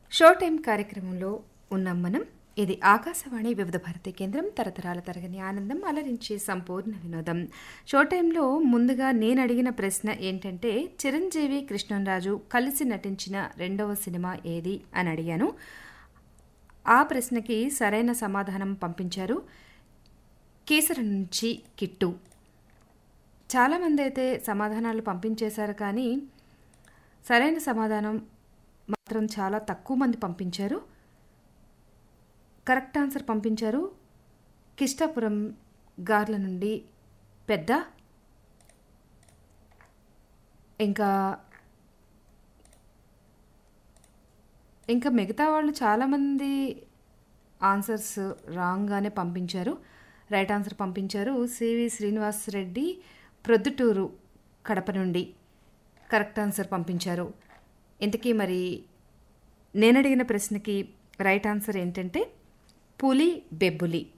show time కార్యక్రమంలో ఉన్నాం మనం ఇది ఆకాశవాణి వివిధ భారతి కేంద్రం తరతరాల తరగని ఆనందం అలరించే సంపూర్ణ వినోదం షో టైంలో ముందుగా నేను అడిగిన ప్రశ్న ఏంటంటే చిరంజీవి కృష్ణంరాజు కలిసి నటించిన రెండవ సినిమా ఏది అని అడిగాను ఆ ప్రశ్నకి సరైన సమాధానం పంపించారు కేసర నుంచి కిట్టు చాలామంది అయితే సమాధానాలు పంపించేశారు కానీ సరైన సమాధానం మాత్రం చాలా తక్కువ మంది పంపించారు కరెక్ట్ ఆన్సర్ పంపించారు కిష్టాపురం గార్ల నుండి పెద్ద ఇంకా ఇంకా మిగతా వాళ్ళు చాలామంది ఆన్సర్స్ రాంగ్గానే పంపించారు రైట్ ఆన్సర్ పంపించారు సివి శ్రీనివాస్ రెడ్డి ప్రొద్దుటూరు కడప నుండి కరెక్ట్ ఆన్సర్ పంపించారు ఇంతకీ మరి నేను అడిగిన ప్రశ్నకి రైట్ ఆన్సర్ ఏంటంటే పులి బెబ్బులి